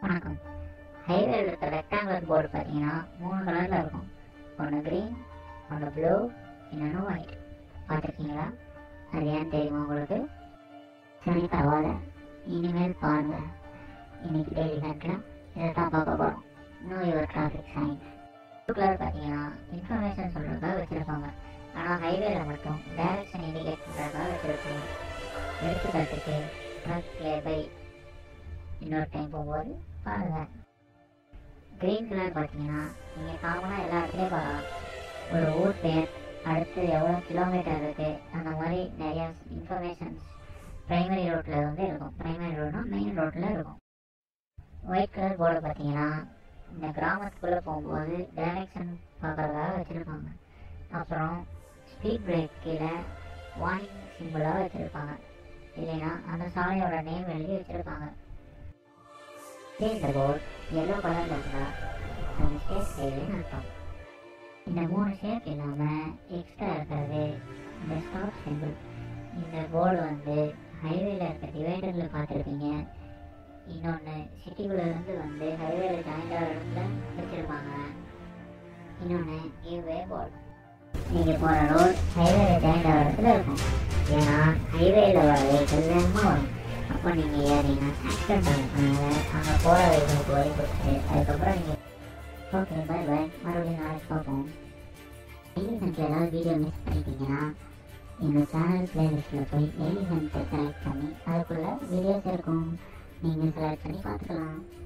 வணக்கம் ஹைவேல இருக்க ரெக்டாங்குலர் போர்டு பார்த்தீங்கன்னா மூணு கலரில் இருக்கும் ஒன்று க்ரீன் ஒன்று ப்ளூ இன்னொன்று ஒயிட் பார்த்துருக்கீங்களா அது ஏன் தெரியுமா உங்களுக்கு சரி பரவாயில்ல இனிமேல் பாருங்க இன்னைக்கு டெய்லி கணக்கில் இதை தான் பார்க்க போகிறோம் know your traffic sign blue colour பார்த்தீங்கன்னா இன்ஃபர்மேஷன் சொல்கிறதுக்காக வச்சுருப்பாங்க ஆனால் ஹைவேல மட்டும் டைரக்ஷன் இண்டிகேட் பண்ணுறதுக்காக வச்சுருப்பாங்க எடுத்துக்காட்டுக்கு ட்ரக் பை இன்னொரு டைம் போகும்போது பாருங்க க்ரீன் கலர் பார்த்தீங்கன்னா நீங்கள் காமனாக எல்லா இடத்துலையும் பார்க்கலாம் ஒரு ஊர் பேர் அடுத்து எவ்வளோ கிலோமீட்டர் இருக்குது அந்த மாதிரி நிறையா இன்ஃபர்மேஷன்ஸ் ப்ரைமரி ரோட்டில் வந்து இருக்கும் ப்ரைமரி ரோடுனா மெயின் ரோட்டில் இருக்கும் ஒயிட் கலர் போர்டு பார்த்தீங்கன்னா இந்த கிராமத்துக்குள்ளே போகும்போது டைரக்ஷன் பார்க்கறதுக்காக வச்சுருப்பாங்க அப்புறம் ஸ்பீட் பிரேக் கீழே வார்னிங் சிம்பிளாக வச்சுருப்பாங்க இல்லைன்னா அந்த சாலையோட நேம் எழுதி வச்சுருப்பாங்க இந்த போர்டு எல்லோ கலரில் இருந்தால் அது ஸ்டேட் ஹைவேன்னு அர்த்தம் இந்த மூணு ஷேப் இல்லாமல் எக்ஸ்ட்ரா இருக்கிறது இந்த ஸ்டாப் சிம்பிள் இந்த போர்டு வந்து ஹைவேல இருக்க டிவைடரில் பார்த்துருப்பீங்க இன்னொன்று சிட்டிக்குள்ளேருந்து வந்து ஹைவேல ஜாயிண்ட் ஆகிற இடத்துல வச்சுருப்பாங்க இன்னொன்று கிவ்வே போர்டு நீங்கள் போகிற ரோட் ஹைவேல ஜாயிண்ட் ஆகிற இடத்துல இருக்கும் ஏன்னா ஹைவேல வர வெஹிக்கிள் வேகமாக வரும் அப்போ நீங்கள் ஏறினா ஆக்சிடென்ட் ஆகிறதுனால அங்கே போகிற வெஹிக்கிளுக்கு வழி கொடுத்துட்டு அதுக்கப்புறம் நீங்கள் ஓகே பை பை மறுபடியும் நாளைக்கு பார்ப்போம் டெய்லி ஹண்ட்ல ஏதாவது வீடியோ மிஸ் பண்ணிட்டீங்கன்னா எங்கள் சேனல் பிளேலிஸ்ட்டில் போய் டெய்லி ஹண்ட்டை செலக்ட் பண்ணி அதுக்குள்ளே வீடியோஸ் இருக்கும் நீங்கள் செலக்ட் பண்ணி பார்த்துக்கலாம்